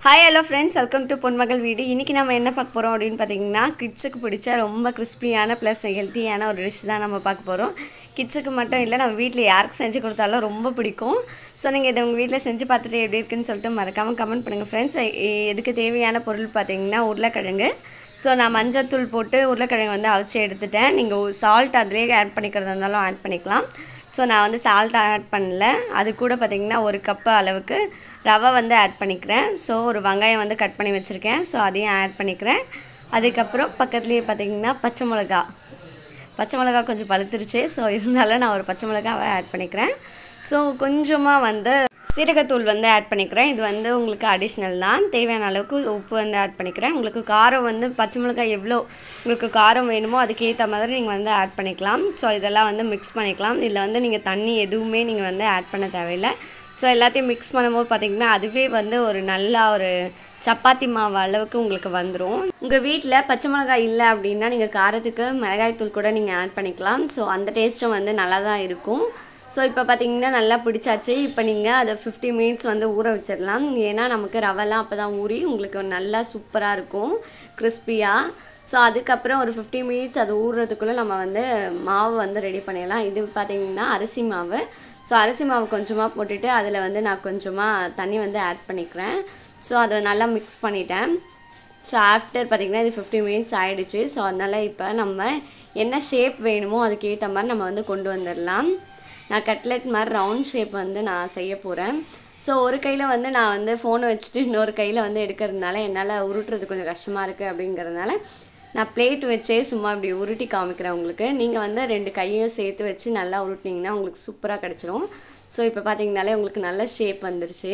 hi hello friends welcome to Ponmagal Veedu இன்றைக்கி நம்ம என்ன பார்க்க போகிறோம் அப்படின்னு பார்த்தீங்கன்னா கிட்ஸுக்கு பிடிச்ச ரொம்ப கிறிஸ்பியான ப்ளஸ் ஹெல்த்தியான ஒரு டிஷ் தான் நம்ம பார்க்க போகிறோம் கிட்ஸுக்கு மட்டும் இல்லை நம்ம வீட்டில் யாருக்கு செஞ்சு கொடுத்தாலும் ரொம்ப பிடிக்கும் ஸோ நீங்கள் இதை உங்கள் வீட்டில் செஞ்சு பார்த்துட்டு எப்படி இருக்குன்னு சொல்லிட்டு மறக்காமல் கமெண்ட் பண்ணுங்கள் ஃப்ரெண்ட்ஸ் எதுக்கு தேவையான பொருள் பார்த்தீங்கன்னா உருளைக்கிழங்கு ஸோ நான் மஞ்சத்தூள் போட்டு உருளைக்கிழங்கு வந்து அவிச்சு எடுத்துட்டேன் நீங்கள் சால்ட் அதிலே ஆட் பண்ணிக்கிறதா இருந்தாலும் ஆட் பண்ணிக்கலாம் ஸோ நான் வந்து சால்ட் ஆட் பண்ணல அது கூட பார்த்திங்கன்னா ஒரு கப்பு அளவுக்கு ரவை வந்து ஆட் பண்ணிக்கிறேன் ஸோ ஒரு வெங்காயம் வந்து கட் பண்ணி வச்சுருக்கேன் ஸோ அதையும் ஆட் பண்ணிக்கிறேன் அதுக்கப்புறம் பக்கத்துலேயே பார்த்திங்கன்னா பச்சை மிளகா பச்சை மிளகா கொஞ்சம் பழுத்துருச்சு ஸோ இருந்தாலும் நான் ஒரு பச்சை மிளகாவை ஆட் பண்ணிக்கிறேன் ஸோ கொஞ்சமாக வந்து சீரகத்தூள் வந்து ஆட் பண்ணிக்கிறேன் இது வந்து உங்களுக்கு அடிஷ்னல் தான் தேவையான அளவுக்கு உப்பு வந்து ஆட் பண்ணிக்கிறேன் உங்களுக்கு காரம் வந்து பச்சை மிளகாய் எவ்வளோ உங்களுக்கு காரம் வேணுமோ அதுக்கேற்ற மாதிரி நீங்கள் வந்து ஆட் பண்ணிக்கலாம் ஸோ இதெல்லாம் வந்து மிக்ஸ் பண்ணிக்கலாம் இதில் வந்து நீங்கள் தண்ணி எதுவுமே நீங்கள் வந்து ஆட் பண்ண தேவையில்லை ஸோ எல்லாத்தையும் மிக்ஸ் பண்ணும்போது பார்த்திங்கன்னா அதுவே வந்து ஒரு நல்ல ஒரு சப்பாத்தி மாவு அளவுக்கு உங்களுக்கு வந்துடும் உங்கள் வீட்டில் பச்சை மிளகாய் இல்லை அப்படின்னா நீங்கள் காரத்துக்கு மிளகாய்த்தூள் கூட நீங்கள் ஆட் பண்ணிக்கலாம் ஸோ அந்த டேஸ்ட்டும் வந்து நல்லா தான் இருக்கும் ஸோ இப்போ பார்த்தீங்கன்னா நல்லா பிடிச்சாச்சு இப்போ நீங்கள் அதை ஃபிஃப்டி மினிட்ஸ் வந்து ஊற வச்சிடலாம் ஏன்னா நமக்கு ரவெல்லாம் அப்போ தான் ஊறி உங்களுக்கு நல்லா சூப்பராக இருக்கும் கிறிஸ்பியாக ஸோ அதுக்கப்புறம் ஒரு ஃபிஃப்டி மினிட்ஸ் அது ஊறுறதுக்குள்ளே நம்ம வந்து மாவு வந்து ரெடி பண்ணிடலாம் இது பார்த்திங்கன்னா அரிசி மாவு ஸோ அரிசி மாவு கொஞ்சமாக போட்டுட்டு அதில் வந்து நான் கொஞ்சமாக தண்ணி வந்து ஆட் பண்ணிக்கிறேன் ஸோ அதை நல்லா மிக்ஸ் பண்ணிட்டேன் ஸோ ஆஃப்டர் பார்த்திங்கன்னா இது ஃபிஃப்டி மினிட்ஸ் ஆகிடுச்சு ஸோ அதனால் இப்போ நம்ம என்ன ஷேப் வேணுமோ அதுக்கேற்ற மாதிரி நம்ம வந்து கொண்டு வந்துடலாம் நான் கட்லெட் மாதிரி ரவுண்ட் ஷேப் வந்து நான் செய்ய போகிறேன் ஸோ ஒரு கையில் வந்து நான் வந்து ஃபோனை வச்சுட்டு இன்னொரு கையில் வந்து எடுக்கிறதுனால என்னால் உருட்டுறது கொஞ்சம் கஷ்டமாக இருக்குது அப்படிங்கிறதுனால நான் பிளேட் வச்சே சும்மா இப்படி உருட்டி காமிக்கிறேன் உங்களுக்கு நீங்கள் வந்து ரெண்டு கையும் சேர்த்து வச்சு நல்லா உருட்டினீங்கன்னா உங்களுக்கு சூப்பராக கிடச்சிரும் ஸோ இப்போ பார்த்தீங்கனாலே உங்களுக்கு நல்ல ஷேப் வந்துருச்சு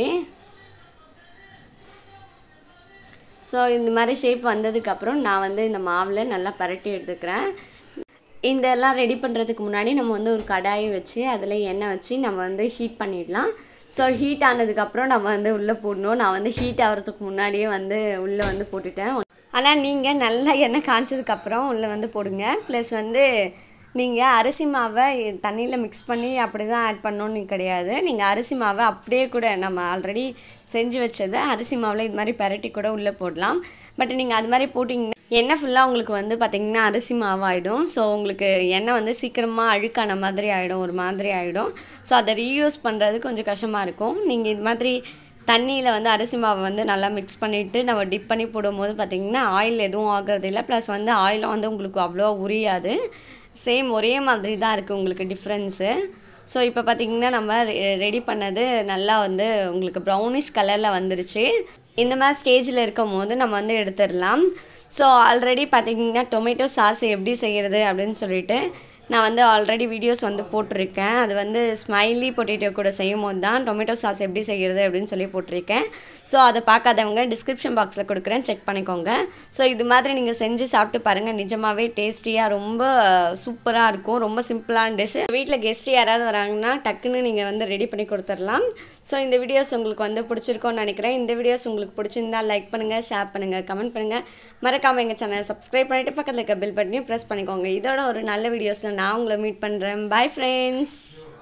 ஸோ இந்த மாதிரி ஷேப் வந்ததுக்கப்புறம் நான் வந்து இந்த மாவில் நல்லா பரட்டி எடுத்துக்கிறேன் இதெல்லாம் ரெடி பண்ணுறதுக்கு முன்னாடி நம்ம வந்து ஒரு கடாயை வச்சு அதில் எண்ணெய் வச்சு நம்ம வந்து ஹீட் பண்ணிடலாம் ஸோ ஹீட் ஆனதுக்கப்புறம் நம்ம வந்து உள்ளே போடணும் நான் வந்து ஹீட் ஆகிறதுக்கு முன்னாடியே வந்து உள்ளே வந்து போட்டுட்டேன் ஆனால் நீங்கள் நல்லா எண்ணெய் காய்ச்சதுக்கப்புறம் உள்ளே வந்து போடுங்க ப்ளஸ் வந்து நீங்கள் அரிசி மாவை தண்ணியில் மிக்ஸ் பண்ணி அப்படி தான் ஆட் பண்ணணுன்னு கிடையாது நீங்கள் அரிசி மாவை அப்படியே கூட நம்ம ஆல்ரெடி செஞ்சு வச்சதை அரிசி மாவில் இது மாதிரி பரட்டி கூட உள்ளே போடலாம் பட் நீங்கள் அது மாதிரி போட்டிங்கன்னா எண்ணெய் ஃபுல்லாக உங்களுக்கு வந்து பார்த்திங்கன்னா அரிசி மாவு ஆகிடும் ஸோ உங்களுக்கு எண்ணெய் வந்து சீக்கிரமாக அழுக்கான மாதிரி ஆகிடும் ஒரு மாதிரி ஆகிடும் ஸோ அதை ரீயூஸ் பண்ணுறது கொஞ்சம் கஷ்டமாக இருக்கும் நீங்கள் இது மாதிரி தண்ணியில் வந்து அரிசி மாவை வந்து நல்லா மிக்ஸ் பண்ணிவிட்டு நம்ம டிப் பண்ணி போடும்போது பார்த்திங்கன்னா ஆயில் எதுவும் ஆகிறது இல்லை ப்ளஸ் வந்து ஆயிலும் வந்து உங்களுக்கு அவ்வளோ உரியாது சேம் ஒரே மாதிரி தான் இருக்குது உங்களுக்கு டிஃப்ரென்ஸு ஸோ இப்போ பார்த்திங்கன்னா நம்ம ரெடி பண்ணது நல்லா வந்து உங்களுக்கு ப்ரௌனிஷ் கலரில் வந்துருச்சு இந்த மாதிரி ஸ்டேஜில் இருக்கும் போது நம்ம வந்து எடுத்துடலாம் ஸோ ஆல்ரெடி பார்த்திங்கன்னா டொமேட்டோ சாஸ் எப்படி செய்கிறது அப்படின்னு சொல்லிட்டு நான் வந்து ஆல்ரெடி வீடியோஸ் வந்து போட்டிருக்கேன் அது வந்து ஸ்மைலி பொட்டேட்டோ கூட செய்யும் போது தான் டொமேட்டோ சாஸ் எப்படி செய்கிறது அப்படின்னு சொல்லி போட்டிருக்கேன் ஸோ அதை பார்க்காதவங்க டிஸ்கிரிப்ஷன் பாக்ஸில் கொடுக்குறேன் செக் பண்ணிக்கோங்க ஸோ இது மாதிரி நீங்கள் செஞ்சு சாப்பிட்டு பாருங்கள் நிஜமாகவே டேஸ்டியாக ரொம்ப சூப்பராக இருக்கும் ரொம்ப சிம்பிளான டிஷ் வீட்டில் கெஸ்ட் யாராவது வராங்கன்னா டக்குன்னு நீங்கள் வந்து ரெடி பண்ணி கொடுத்துடலாம் ஸோ இந்த வீடியோஸ் உங்களுக்கு வந்து பிடிச்சிருக்கோன்னு நினைக்கிறேன் இந்த வீடியோஸ் உங்களுக்கு பிடிச்சிருந்தா லைக் பண்ணுங்கள் ஷேர் பண்ணுங்கள் கமெண்ட் பண்ணுங்கள் மறக்காமல் எங்கள் சேனலை சப்ஸ்கிரைப் பண்ணிவிட்டு பக்கத்தில் இருக்க பில் பட்டனையும் ப்ரெஸ் பண்ணிக்கோங்க இதோட ஒரு நல்ல வீடியோஸில் நான் உங்களை மீட் பண்ணுறேன் பை ஃப்ரெண்ட்ஸ்